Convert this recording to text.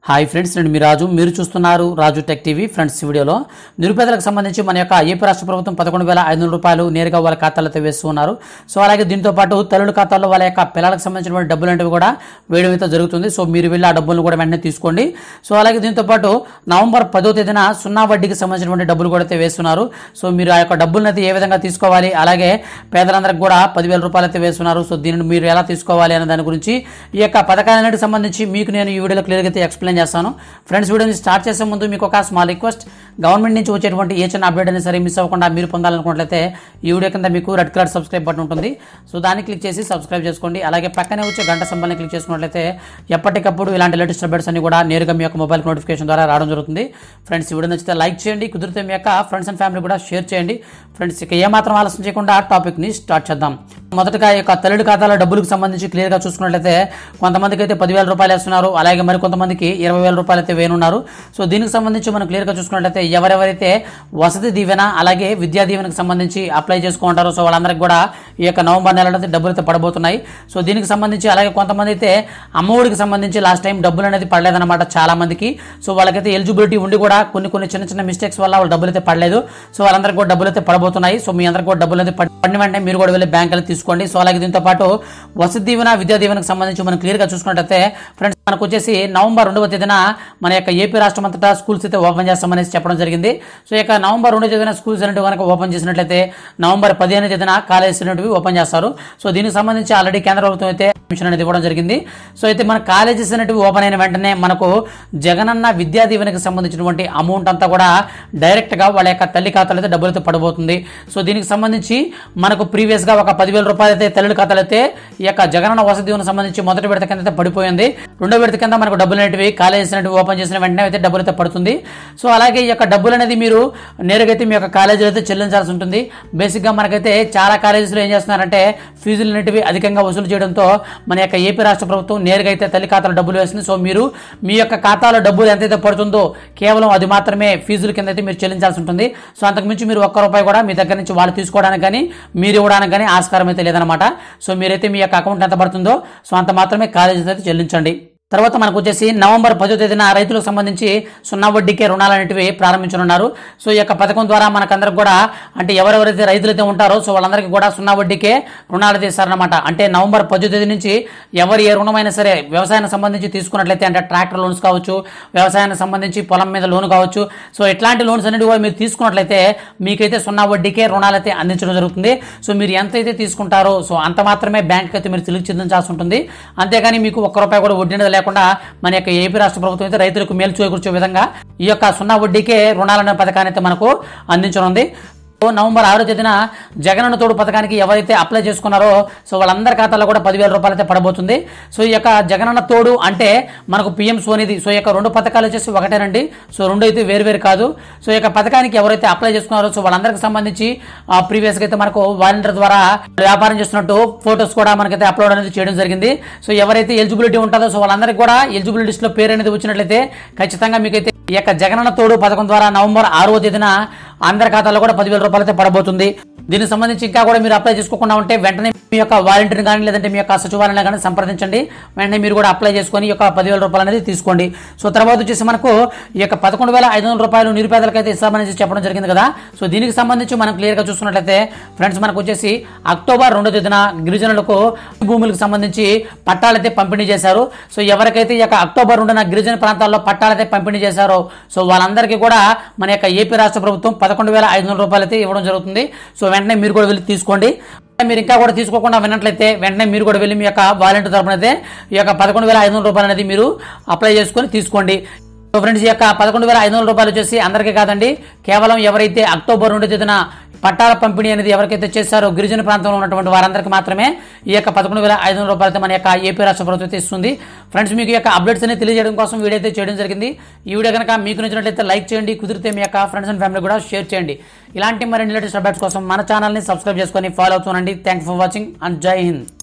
hi friends నేను మీ రాజు మీరు చూస్తున్నారు రాజు టెక్ టీవీ ఫ్రెండ్స్ ఈ వీడియోలో నిరుపేదలకు సంబంధించి మన యొక్క ఏపీ రాష్ట్ర ప్రభుత్వం పదకొండు వేల ఐదు వందల రూపాయలు నేరుగా వాళ్ళ ఖాతాలతో వేస్తూ ఉన్నారు సో అలాగే దీంతో పాటు తల్లుల ఖాతాల్లో వాళ్ళ యొక్క పిల్లలకు సంబంధించినటువంటి డబ్బులు అనేవి కూడా వేయడం అయితే జరుగుతుంది సో మీరు వెళ్ళి ఆ డబ్బులను కూడా వెంటనే తీసుకోండి సో అలాగే దీంతో పాటు నవంబర్ పదో తేదీన సున్నా వడ్డీకి సంబంధించినటువంటి డబ్బులు కూడా అయితే వేస్తున్నారు సో మీరు ఆ యొక్క డబ్బులను అయితే ఏ విధంగా తీసుకోవాలి అలాగే పేదలందరికీ కూడా పదివేల రూపాయలు అయితే వేస్తున్నారు సో దీనిని మీరు ఎలా తీసుకోవాలి అనే దాని గురించి ఈ యొక్క పథకాలన్నిటికి సంబంధించి మీకు నేను ఈ వీడియోలో క్లియర్గా అయితే ఎక్స్ప్లెయిన్ చేస్తాను ఫ్రెండ్స్ వీడియోని స్టార్ట్ చేసే ముందు మీకు ఒక స్మాల్ రిక్వెస్ట్ గవర్నమెంట్ నుంచి వచ్చేటువంటి ఏ చిన్న అప్డేట్ అయినా సరే మిస్ అవ్వకుండా మీరు పొందాలనుకున్నట్లయితే ఈ వీడియో కింద మీకు రెడ్ కలర్ సబ్స్క్రైబ్ బటన్ ఉంటుంది సో దాన్ని క్లిక్ చేసి సబ్స్క్రైబ్ చేసుకోండి అలాగే పక్కనే వచ్చే గంట సంబంధాన్ని క్లిక్ చేసుకున్నట్లయితే ఎప్పటికప్పుడు ఇలాంటి లేటెస్ట్ అప్డేట్స్ అన్ని కూడా నేరుగా మీ యొక్క మొబైల్ నోటిఫికేషన్ ద్వారా రావడం జరుగుతుంది ఫ్రెండ్స్ ఈ వీడియో నచ్చితే లైక్ చేయండి కుదిరితే మీ యొక్క ఫ్రెండ్స్ అండ్ ఫ్యామిలీ కూడా షేర్ చేయండి ఫ్రెండ్స్ ఇక ఏమాత్రం ఆలస్యం చేయకుండా టాపిక్ని స్టార్ట్ చేద్దాం మొదటగా ఈ యొక్క తల్లుడి ఖాతాల డబ్బులకు సంబంధించి క్లియర్గా చూసుకున్నట్లయితే కొంతమందికి అయితే పదివేల రూపాయలు వేస్తున్నారు అలాగే మరి కొంతమందికి ఇరవై వేల రూపాయలు అయితే వేనున్నారు సో దీనికి సంబంధించి మనం క్లియర్గా చూసుకున్నట్లయితే ఎవరెవరైతే వసతి దీవెన అలాగే విద్యా దీవెనకు సంబంధించి అప్లై చేసుకుంటారో సో వాళ్ళందరికీ కూడా ఈ యొక్క నవంబర్ నెలలో అయితే డబ్బులు అయితే పడబోతున్నాయి సో దీనికి సంబంధించి అలాగే కొంతమంది అయితే అమ్మఒడికి సంబంధించి లాస్ట్ టైం డబ్బులు అనేది పడలేదన్నమాట చాలా మందికి సో వాళ్ళకైతే ఎలిజిబిలిటీ ఉండి కూడా కొన్ని కొన్ని చిన్న చిన్న మిస్టేక్స్ వల్ల వాళ్ళు డబ్బులు అయితే పడలేదు సో వాళ్ళందరికీ కూడా డబ్బులు అయితే పడబోతున్నాయి సో మీ అందరికీ కూడా డబ్బులు అయితే పడి- పడిన వెంటనే మీరు కూడా వెళ్ళి బ్యాంకులు తీసుకోండి సో అలాగే దీంతో పాటు వసతి దీవెన విద్యా దీవెనకు సంబంధించి మనం క్లియర్గా చూసుకున్నట్లయితే ఫ్రెండ్స్ మనకు వచ్చేసి నవంబర్ రెండవ తేదీన మన యొక్క ఏపీ రాష్ట్రం అంతటా స్కూల్స్ అయితే ఓపెన్ చేస్తామనేసి చెప్పడం జరిగింది సో ఇక నవంబర్ రెండవ తేదీన స్కూల్స్ అనేవి కనుక ఓపెన్ చేసినట్లయితే నవంబర్ పదిహేను తేదీన కాలేజెస్ అనేవి ఓపెన్ చేస్తారు సో దీనికి సంబంధించి ఆల్రెడీ కేంద్ర ప్రభుత్వం అయితే permission అనేది ఇవ్వడం జరిగింది సో అయితే మన కాలేజెస్ అనేవి ఓపెన్ అయిన వెంటనే మనకు జగనన్న విద్యా దీవెనకి సంబంధించినటువంటి అమౌంట్ అంతా కూడా డైరెక్ట్ గా వాళ్ళ యొక్క తల్లి ఖాతాలో అయితే డబ్బులు అయితే పడబోతుంది సో దీనికి సంబంధించి మనకు ప్రీవియస్ గా ఒక పదివేల రూపాయలు అయితే తల్లి ఖాతాలు అయితే ఈ యొక్క జగనన్న వసతి దీవెనకు సంబంధించి మొదటి విడత కింద అయితే పడిపోయింది రెండో విడత కింద మనకు డబ్బులు అనేటివి కాలేజెస్ అనేవి ఓపెన్ చేసిన వెంటనే అయితే డబ్బులు అయితే పడుతుంది సో అలాగే ఈ యొక్క డబ్బులు అనేది మీరు నేరుగా అయితే మీ యొక్క కాలేజీలో అయితే చెల్లించాల్సి ఉంటుంది బేసిక్ గా మనకైతే చాలా కాలేజెస్లో ఏం చేస్తున్నారంటే ఫీజులు అనేటివి అధికంగా వసూలు చేయడంతో మన యొక్క ఏపీ రాష్ట్ర ప్రభుత్వం నేరుగా అయితే తల్లి ఖాతాలో డబ్బులు వేస్తుంది సో మీరు మీ యొక్క ఖాతాలో డబ్బులు ఎంతైతే పడుతుందో కేవలం అది మాత్రమే ఫీజుల కింద అయితే మీరు చెల్లించాల్సి ఉంటుంది సో అంతకుమించి మీరు ఒక్క రూపాయి కూడా మీ దగ్గర నుంచి వాళ్ళు తీసుకోవడానికి కానీ మీరు ఇవ్వడానికి కానీ ఆస్కారం అయితే లేదనమాట సో మీరైతే మీ యొక్క అకౌంట్ ఎంత పడుతుందో సో అంత మాత్రమే కాలేజీ అయితే చెల్లించండి తర్వాత మనకు వచ్చేసి నవంబర్ పదో తేదీన రైతులకు సంబంధించి సున్నా వడ్డీకే రుణాలు అనేటివి ప్రారంభించనున్నారు సో ఈ యొక్క పథకం ద్వారా మనకందరికి కూడా అంటే ఎవరెవరైతే రైతులైతే ఉంటారో సో వాళ్ళందరికీ కూడా సున్నా వడ్డీకే రుణాలు తీస్తారనమాట అంటే నవంబర్ పదో తేదీ నుంచి ఎవరు ఏ రుణమైనా సరే వ్యవసాయానికి సంబంధించి తీసుకున్నట్లయితే అంటే ట్రాక్టర్ లోన్స్ కావచ్చు వ్యవసాయానికి సంబంధించి పొలం మీద లోన్ కావచ్చు సో ఇట్లాంటి లోన్స్ అనేవి కూడా మీరు తీసుకున్నట్లయితే మీకైతే సున్నా వడ్డీకే రుణాలు అయితే అందించడం జరుగుతుంది సో మీరు ఎంతైతే తీసుకుంటారో సో అంత మాత్రమే బ్యాంక్ అయితే మీరు తిరిగి చెల్లించాల్సి ఉంటుంది అంతేగాని మీకు ఒక్క రూపాయి కూడా వడ్డీ అనేది లేకుండా మన యొక్క ఏపీ రాష్ట్ర ప్రభుత్వం అయితే రైతులకు మేలు చేకూర్చే విధంగా ఈ యొక్క సున్నా వడ్డీకే రుణాలనే పథకాన్ని అయితే మనకు అందించనుంది సో నవంబర్ ఆరో తేదీన జగనన్న తోడు పథకానికి ఎవరైతే అప్లై చేసుకున్నారో సో వాళ్ళందరి ఖాతాలో కూడా పదివేల రూపాయలు అయితే పడబోతుంది సో ఈ యొక్క జగనన్న తోడు అంటే మనకు పిఎం సోనిది సో ఈ యొక్క రెండు పథకాలు వచ్చేసి ఒకటేనండి సో రెండు అయితే వేరు వేరు కాదు సో ఈ యొక్క పథకానికి ఎవరైతే అప్లై చేసుకున్నారో సో వాళ్ళందరికి సంబంధించి ప్రీవియస్గా అయితే మనకు వాలంటీర్ ద్వారా వ్యాపారం చేస్తున్నట్టు ఫొటోస్ కూడా మనకైతే అప్లోడ్ అనేది చేయడం జరిగింది సో ఎవరైతే ఎలిజిబిలిటీ ఉంటుందో సో వాళ్ళందరికీ కూడా ఎలిజిబిలిటీ లిస్ట్లో పేరు అనేది వచ్చినట్లయితే ఖచ్చితంగా మీకైతే ఈ యొక్క జగనన్న తోడు పథకం ద్వారా నవంబర్ ఆరవ తేదీన అందరి ఖాతాలో కూడా పదివేల రూపాయలు అయితే పడబోతుంది దీనికి సంబంధించి ఇంకా కూడా మీరు అప్లై చేసుకోకుండా ఉంటే వెంటనే మీ యొక్క వాలంటీర్ కానీ లేదంటే మీ యొక్క సచివాలయం కానీ సంప్రదించండి వెంటనే మీరు కూడా అప్లై చేసుకొని ఈ యొక్క పదివేల రూపాయలు అనేది తీసుకోండి సో తర్వాత వచ్చేసి మనకు ఈ యొక్క పదకొండు వేల ఐదు వందల రూపాయలు నిరుపేదలకైతే ఇస్తామని చెప్పడం జరిగింది కదా సో దీనికి సంబంధించి మనం క్లియర్గా చూసుకున్నట్లయితే ఫ్రెండ్స్ మనకు వచ్చేసి అక్టోబర్ రెండో తేదీన గిరిజనులకు భూములకు సంబంధించి పట్టాలైతే పంపిణీ చేశారు సో ఎవరికైతే ఈ యొక్క అక్టోబర్ రెండున గిరిజన ప్రాంతాల్లో పట్టాలైతే పంపిణీ చేశారో సో వాళ్ళందరికీ కూడా మన యొక్క ఏపీ రాష్ట్ర ప్రభుత్వం పదకొండు వేల ఐదు వందల రూపాయలు అయితే ఇవ్వడం జరుగుతుంది సో వెంటనే మీరు కూడా వెళ్ళి తీసుకోండి మీరు ఇంకా కూడా తీసుకోకుండా విన్నట్లయితే వెంటనే మీరు కూడా వెళ్ళి మీ యొక్క వాలంటీర్ తరపున అయితే ఈ యొక్క పదకొండు వేల ఐదు వందల రూపాయలు అనేది మీరు అప్లై చేసుకొని తీసుకోండి సో ఫ్రెండ్స్ ఈ యొక్క పదకొండు వేల ఐదు వందల రూపాయలు వచ్చేసి అందరికీ కాదండి కేవలం ఎవరైతే అక్టోబర్ రెండో తేదీన పట్టాల పంపిణీ అనేది ఎవరికైతే చేశారో గిరిజన ప్రాంతంలో ఉన్నటువంటి వారందరికీ మాత్రమే ఈ యొక్క పదకొండు వేల ఐదు వందల రూపాయలతో మన యొక్క ఏపీ రాష్ట్ర ప్రభుత్వం అయితే ఇస్తుంది ఫ్రెండ్స్ మీకు ఈ యొక్క అప్డేట్స్ అనేది తెలియజేయడం కోసం వీడియో అయితే చేయడం జరిగింది ఈ వీడియో కనుక మీకు నచ్చినట్లయితే లైక్ చేయండి కుదిరితే మీ యొక్క ఫ్రెండ్స్ అండ్ ఫ్యామిలీ కూడా షేర్ చేయండి ఇలాంటి మరిన్ని లేటెస్ట్ అప్డేట్స్ కోసం మన ఛానల్ని సబ్స్క్రైబ్ చేసుకొని ఫాలో అవుతుండండి thanks for watching and Jai Hind